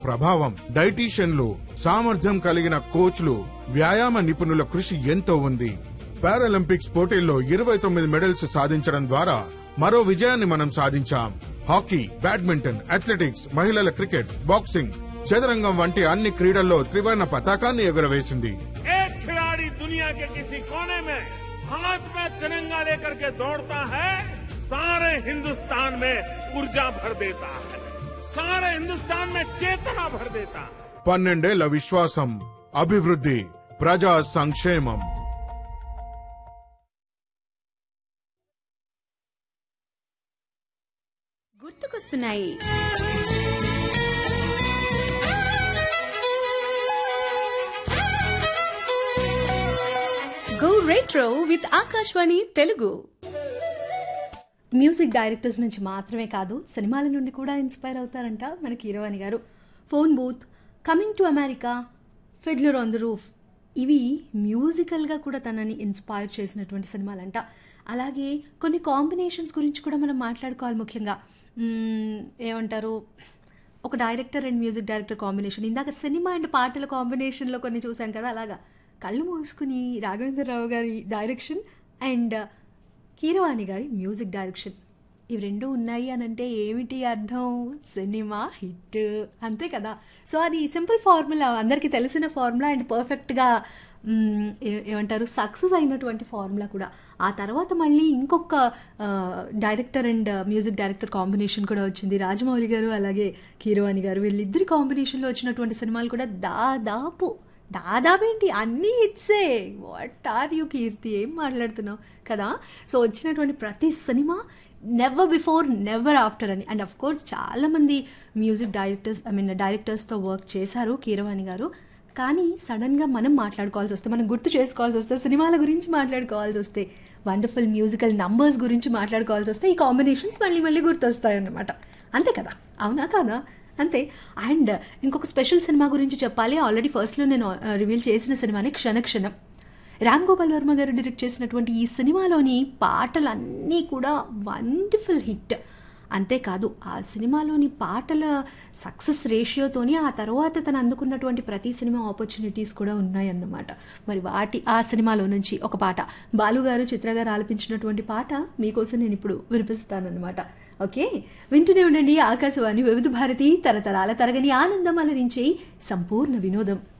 ప్రభావం డైటీషియన్లు సామర్థ్యం కలిగిన కోచ్లు వ్యాయామ నిపుణుల కృషి ఎంతో ఉంది పారాలింపిక్స్ పోటీల్లో ఇరవై తొమ్మిది మెడల్స్ సాధించడం ద్వారా మరో విజయాన్ని మనం సాధించాం హాకీ బ్యాడ్మింటన్ అథ్లెటిక్స్ మహిళల క్రికెట్ బాక్సింగ్ చదరంగం వంటి అన్ని క్రీడల్లో త్రివర్ణ పతాకాన్ని ఎగురవేసింది एक खिलाड़ी दुनिया के किसी कोने में हाथ में तिरंगा लेकर के दौड़ता है सारे हिंदुस्तान में ऊर्जा भर देता है सारे हिंदुस्तान में चेतना भर देता है పన్నెండేళ్ల విశ్వాసం అభివృద్ధి ప్రజా సంక్షేమం గుర్తుకొస్తున్నాయి go retro with Akashvani Telugu music directors నుంచి మాత్రమే కాదు సినిమాల నుండి కూడా ఇన్స్పైర్ అవుతారంట మన Keeravani garu phone booth coming to America fiddler on the roof ఇవి మ్యూజికల్గా కూడా తనని ఇన్స్పైర్ చేసినటువంటి సినిమాలంట అలాగే కొన్ని కాంబినేషన్స్ గురించి కూడా మనం మాట్లాడుకోవాలి ముఖ్యంగా మ్మ్, ఏమంటారు ఒక director and music director combination ఇందాక సినిమా అండ్ పాటల కాంబినేషన్లో కొన్ని చూసాం కదా అలాగా కళ్ళు మూసుకుని రాఘవేంద్రరావు గారి డైరెక్షన్ అండ్ కీరవాణి గారి మ్యూజిక్ డైరెక్షన్ ఇవి రెండు ఉన్నాయి అని అంటే ఏమిటి అర్థం సినిమా హిట్ అంతే కదా సో అది సింపుల్ ఫార్ములా అందరికీ తెలిసిన ఫార్ములా అండ్ పర్ఫెక్ట్గా మ్, ఏ- ఏమంటారు సక్సెస్ అయినటువంటి ఫార్ములా కూడా ఆ తర్వాత మళ్ళీ ఇంకొక ఆ, director and music director combination కూడా వచ్చింది రాజమౌళి గారు అలాగే కీరవాణి గారు వీళ్ళిద్దరి కాంబినేషన్లో వచ్చినటువంటి సినిమాలు కూడా దాదాపు దాదాపు ఏంటి అన్నీ హిట్సే వాట్ ఆర్ యూ కీర్తి ఏం మాట్లాడుతున్నావు కదా సో వచ్చినటువంటి ప్రతి cinema never before never after అని అండ్ అఫ్ కోర్స్ చాలామంది మ్యూజిక్ డైరెక్టర్స్ ఐ మీన్ డైరెక్టర్స్తో వర్క్ చేశారు కీరవాణి గారు కానీ సడన్గా మనం మాట్లాడుకోవాల్సి వస్తే మనం గుర్తు చేసుకోవాల్సి వస్తే సినిమాల గురించి మాట్లాడుకోవాల్సి వస్తే వండర్ఫుల్ మ్యూజికల్ నంబర్స్ గురించి మాట్లాడుకోవాల్సి వస్తే ఈ కాంబినేషన్స్ మళ్ళీ మళ్ళీ గుర్తొస్తాయి అన్నమాట అంతే కదా అవునా కాదా అంతే అండ్ ఇంకొక స్పెషల్ సినిమా గురించి చెప్పాలి ఆల్రెడీ ఫస్ట్లో నేను రివీల్ చేసిన సినిమాని క్షణక్షణం రామ్ గోపాల్ వర్మ గారు డైరెక్ట్ చేసినటువంటి ఈ సినిమాలోని పాటలన్నీ కూడా వండర్ఫుల్ హిట్ అంతేకాదు ఆ సినిమాలోని పాటల సక్సెస్ రేషియోతోని ఆ తర్వాత తను అందుకున్నటువంటి ప్రతి సినిమా ఆపర్చునిటీస్ కూడా ఉన్నాయన్నమాట మరి వాటి ఆ సినిమాలో నుంచి ఒక పాట బాలుగారు చిత్ర గారు ఆలపించినటువంటి పాట మీకోసం నేను ఇప్పుడు వినిపిస్తానన్నమాట ఓకే వింటూనే ఉండండి ఆకాశవాణి వివిధ భారతి తరతరాల తరగని ఆనందం అలరించే సంపూర్ణ వినోదం